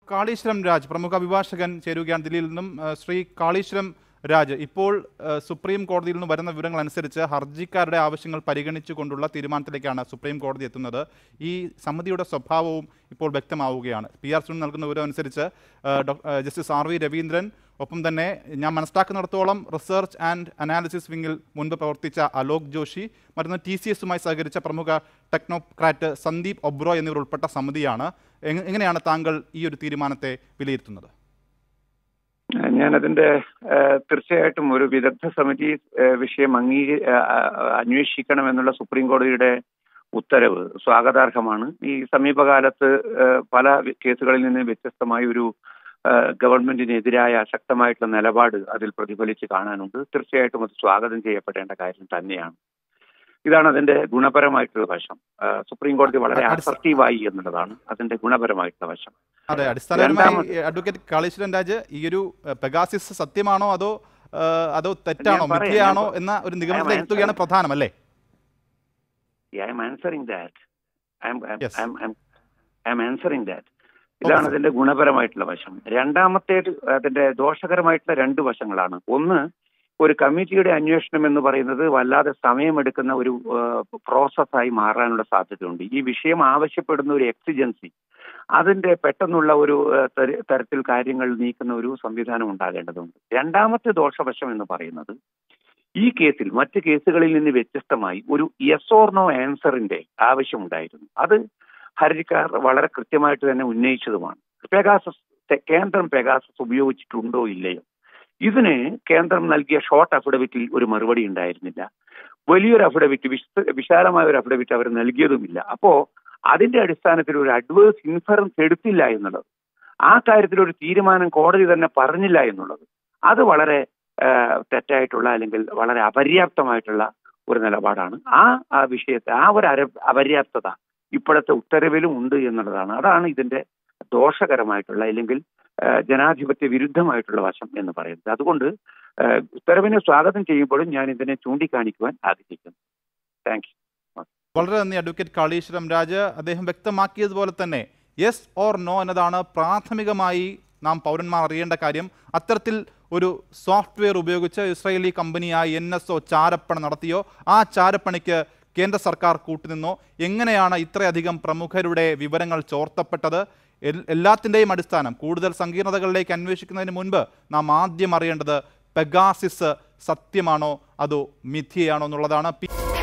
കാളീശ്വരം രാജ് പ്രമുഖ അഭിഭാഷകൻ ചേരുകയാണ് ദില്ലിയിൽ നിന്നും ആ, ശ്രീ കാളീശ്വരം രാജ് ഇപ്പോൾ ആ, സുപ്രീം കോടതിയിൽ നിന്ന് വരുന്ന വിവരങ്ങൾ അനുസരിച്ച് ഹർജിക്കാരുടെ ആവശ്യങ്ങൾ പരിഗണിച്ചുകൊണ്ടുള്ള തീരുമാനത്തിലേക്കാണ് സുപ്രീം കോടതി എത്തുന്നത് ഈ സമിതിയുടെ സ്വഭാവവും ഇപ്പോൾ വ്യക്തമാവുകയാണ് പി ആർ സുനിൽ നൽകുന്ന വിവരം അനുസരിച്ച് ആ, ഡോ- ആ, ജസ്റ്റിസ് ആർ വി രവീന്ദ്രൻ ഒപ്പം തന്നെ ഞാൻ മനസ്സിലാക്കുന്നിടത്തോളം റിസർച്ച് ആൻഡ് അനാലിസിസ് വിങ്ങിൽ മുൻപ് പ്രവർത്തിച്ച അലോക് ജോഷി മറ്റൊന്ന് ടി സി എസുമായി സഹകരിച്ച പ്രമുഖ ടെക്നോക്രാറ്റ് സന്ദീപ് ഒബ്രോ എന്നിവർ ഉൾപ്പെട്ട സമിതിയാണ് എങ്ങ- എങ്ങനെയാണ് താങ്കൾ ഈ ഒരു തീരുമാനത്തെ വിലയിരുത്തുന്നത് ഞാനതിന്റെ ഏഹ്, തീർച്ചയായിട്ടും ഒരു വിദഗ്ധ സമിതി ഏഹ്, വിഷയം അംഗീക ഏഹ്, അന്വേഷിക്കണമെന്നുള്ള സുപ്രീം കോടതിയുടെ ഉത്തരവ് സ്വാഗതാർഹമാണ് ഈ സമീപകാലത്ത് ഏഹ്, പല കേസുകളിൽ നിന്ന് വ്യത്യസ്തമായ ഒരു ഏഹ്, ഗവൺമെന്റിനെതിരായ ശക്തമായിട്ടുള്ള നിലപാട് അതിൽ പ്രതിഫലിച്ച് കാണാനുണ്ട് തീർച്ചയായിട്ടും അത് സ്വാഗതം ചെയ്യപ്പെടേണ്ട കാര്യം തന്നെയാണ് ഇതാണ് അതിന്റെ ഗുണപരമായിട്ടുള്ള വശം ഏഹ്, സുപ്രീം കോടതി വളരെ അടിസ്ഥ- അസർട്ടീവായി എന്നുള്ളതാണ് അതിന്റെ ഗുണപരമായിട്ടുള്ള വശം അതെ അടിസ്ഥാനപരമായി രണ്ടാമത്- അഡ്വക്കേറ്റ് കാളീശ്വരൻ രാജ് ഈ ഒരു ഏഹ്, പെഗാസിസ് സത്യമാണോ അതോ ഏഹ്, അതോ തെറ്റാണോ ഞാൻ പറയാം, മിഥ്യയാണോ ഞാൻ- എന്ന ഒരു ഞാൻ നിഗമനത്തിലേക്ക് answer- എത്തുകയാണ് പ്രധാനം അല്ലേ I am answering that I am Yes. I am answering that ഇതാണ് അതിന്റെ ഗുണപരമായിട്ടുള്ള വശം രണ്ടാമത്തേത് അതിന്റെ ദോഷകരമായിട്ടുള്ള രണ്ട് വശങ്ങളാണ് ഒന്ന് ഒരു കമ്മിറ്റിയുടെ അന്വേഷണം എന്ന് പറയുന്നത് വല്ലാതെ സമയമെടുക്കുന്ന ഒരു പ്രോസസ്സായി മാറാനുള്ള സാധ്യതയുണ്ട് ഈ വിഷയം ആവശ്യപ്പെടുന്ന ഒരു എക്സിജൻസി അതിന്റെ പെട്ടെന്നുള്ള ഒരു ഏഹ്, തര- തരത്തിൽ കാര്യങ്ങൾ നീക്കുന്ന ഒരു സംവിധാനം ഉണ്ടാകേണ്ടതുണ്ട് രണ്ടാമത്തെ ദോഷവശം എന്ന് പറയുന്നത് ഈ കേസിൽ മറ്റ് കേസുകളിൽ നിന്ന് വ്യത്യസ്തമായി ഒരു യെസ് ഓർ നോ ആൻസറിന്റെ ആവശ്യമുണ്ടായിരുന്നു അത് ഹർജിക്കാർ വളരെ കൃത്യമായിട്ട് തന്നെ ഉന്നയിച്ചതുമാണ് പെഗാസസ് തെ- കേന്ദ്രം പെഗാസസ് ഉപയോഗിച്ചിട്ടുണ്ടോ ഇല്ലയോ ഇതിന് കേന്ദ്രം നൽകിയ ഷോർട്ട് അഫിഡവിറ്റിൽ ഒരു മറുപടി ഉണ്ടായിരുന്നില്ല വലിയൊരു അഫിഡവിറ്റ് വിശ- വിശാലമായ ഒരു അഫിഡവിറ്റ് അവർ നൽകിയതുമില്ല അപ്പോ അതിന്റെ അടിസ്ഥാനത്തിൽ ഒരു അഡ്വേഴ്സ് ഇൻഫറൻസ് എടുത്തില്ല എന്നുള്ളത് ആ കാര്യത്തിൽ ഒരു തീരുമാനം കോടതി തന്നെ പറഞ്ഞില്ല എന്നുള്ളത് അത് വളരെ ആ, തെറ്റായിട്ടുള്ള അല്ലെങ്കിൽ വളരെ അപര്യാപ്തമായിട്ടുള്ള ഒരു നിലപാടാണ് ആ ആ വിഷയത്തെ ആ ഒരു അര അപര്യാപ്തത ഇപ്പോഴത്തെ ഉത്തരവിലും ഉണ്ട് എന്നുള്ളതാണ് അതാണ് ഇതിന്റെ ദോഷകരമായിട്ടുള്ള അല്ലെങ്കിൽ ആ, ജനാധിപത്യ വിരുദ്ധമായിട്ടുള്ള വശം എന്ന് പറയുന്നത് അതുകൊണ്ട് ആ, ഉത്തരവിനെ സ്വാഗതം ചെയ്യുമ്പോഴും ഞാൻ ഇതിനെ ചൂണ്ടിക്കാണിക്കുവാൻ ആഗ്രഹിക്കുന്നു താങ്ക് യു വളരെ നന്ദി അഡ്വക്കേറ്റ് കാളീശ്വരം രാജ് അദ്ദേഹം വ്യക്തമാക്കിയതുപോലെ തന്നെ യെസ് ഓർ നോ എന്നതാണ് പ്രാഥമികമായി നാം പൗരന്മാർ അറിയേണ്ട കാര്യം അത്തരത്തിൽ ഒരു സോഫ്റ്റ്വെയർ ഉപയോഗിച്ച് ഇസ്രായേലി കമ്പനിയായ എൻ എസ് ഒ ചാരപ്പണ നടത്തിയോ ആ ചാരപ്പണിക്ക് കേന്ദ്ര സർക്കാർ കൂട്ടുനിന്നോ എങ്ങനെയാണ് ഇത്രയധികം പ്രമുഖരുടെ വിവരങ്ങൾ ചോർത്തപ്പെട്ടത് എൽ- എല്ലാത്തിൻ്റെയും അടിസ്ഥാനം കൂടുതൽ സങ്കീർണതകളിലേക്ക് അന്വേഷിക്കുന്നതിന് മുൻപ് നാം ആദ്യം അറിയേണ്ടത് പെഗാസിസ് സത്യമാണോ അതോ മിഥ്യയാണോ എന്നുള്ളതാണ് പി